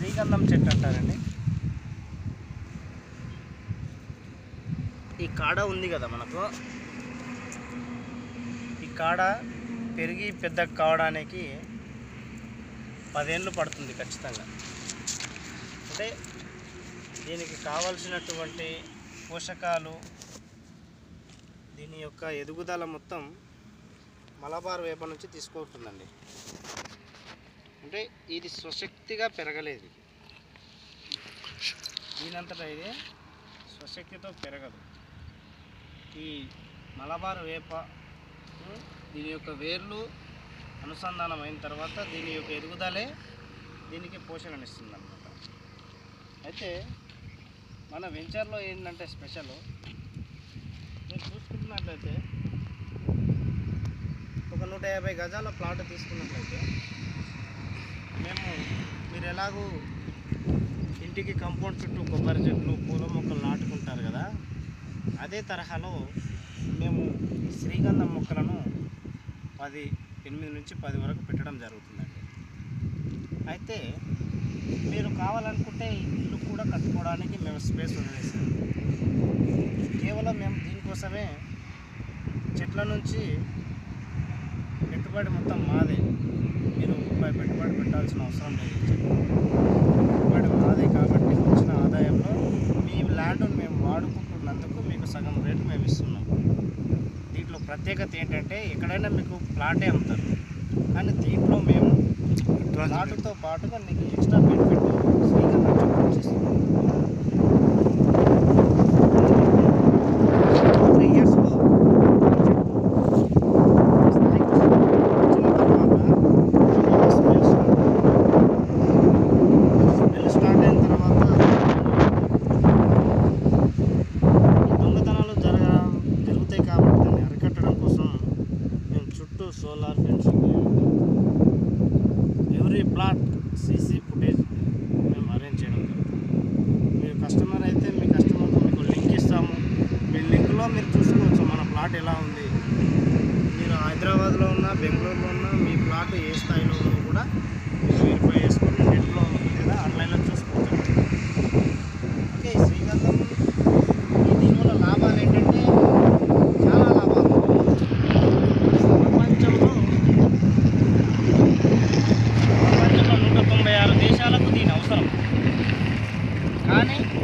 శ్రీగంధం చెట్టు అంటారండి ఈ కాడ ఉంది కదా మనకు ఈ కాడ పెరిగి పెద్ద కావడానికి పదేళ్ళు పడుతుంది ఖచ్చితంగా అంటే దీనికి కావలసినటువంటి పోషకాలు దీని యొక్క ఎదుగుదల మొత్తం మలబార్ వేప నుంచి తీసుకుంటుందండి అంటే ఇది స్వశక్తిగా పెరగలేదు దీనంతటా ఇది స్వశక్తితో పెరగదు ఈ మలబార్ వేప ఉం, దీని యొక్క వేర్లు అనుసంధానం అయిన తర్వాత దీని యొక్క ఎదుగుదలే దీనికి పోషణనిస్తుంది అనమాట అయితే మన వెంచర్లో ఏంటంటే స్పెషల్ మీరు చూసుకుంటున్నట్లయితే ఒక నూట యాభై గజాల ప్లాట్ తీసుకున్నట్లయితే మేము మీరు ఎలాగూ ఇంటికి కంపౌండ్ చుట్టూ కొబ్బరి చెట్లు పూల మొక్కలు నాటుకుంటారు కదా అదే తరహాలో మేము శ్రీగంధం మొక్కలను పది ఎనిమిది నుంచి పది వరకు పెట్టడం జరుగుతుందండి అయితే మీరు కావాలనుకుంటే ఇల్లు కూడా కట్టుకోవడానికి మేము స్పేస్ వదిలేసాం కేవలం మేము దీనికోసమే చెట్ల నుంచి పెట్టుబడి మొత్తం మాదే మీరు రూపాయి పెట్టుబడి పెట్టాల్సిన అవసరం లేదు ఈ చెట్టు. పెట్టుబడి మాదే కాబట్టి వచ్చిన ఆదాయంలో మీ ల్యాండ్ మేము వాడుకుంటున్నందుకు మీకు సగం రేటు మేము ఇస్తున్నాం దీంట్లో ప్రత్యేకత ఏంటంటే ఎక్కడైనా మీకు ప్లాటే అమ్ముతారు కానీ దీంట్లో మేము ప్లాట్తో పాటుగా మీకు ఎక్స్ట్రా బెనిఫిట్ శ్రీగంధం చెట్టు ఇచ్చిస్తున్నాం త్రీ ఇయర్స్లో స్టార్ట్ అయిన తర్వాత దొంగతనాలు జరగ జరుగుతాయి కాబట్టి దాన్ని అరికట్టడం కోసం మేము చుట్టూ solar fencing every plot CC footage మేము అరేంజ్ చేయడం జరుగుతుంది మీరు కస్టమర్ అయితే మీ కస్టమర్తో మీకు లింక్ ఇస్తాము మీ లింక్లో మీరు చూసుకోవచ్చు మన ప్లాట్ ఎలా ఉంది మీరు హైదరాబాద్లో ఉన్నా బెంగళూరులో ఉన్నా మీ ప్లాట్ ఏ స్థాయిలో ఉందో కూడా మీరు వెరిఫై చేసుకొని నెట్లో లేదా ఆన్లైన్లో చూసుకోవచ్చు ఓకే ఈ శ్రీగంధం ఈ దీనివల్ల లాభాలు ఏంటంటే చాలా లాభాలు ప్రపంచంలో ప్రపంచంలో నూట తొంభై ఆరు దేశాలకు దీని అవసరం కానీ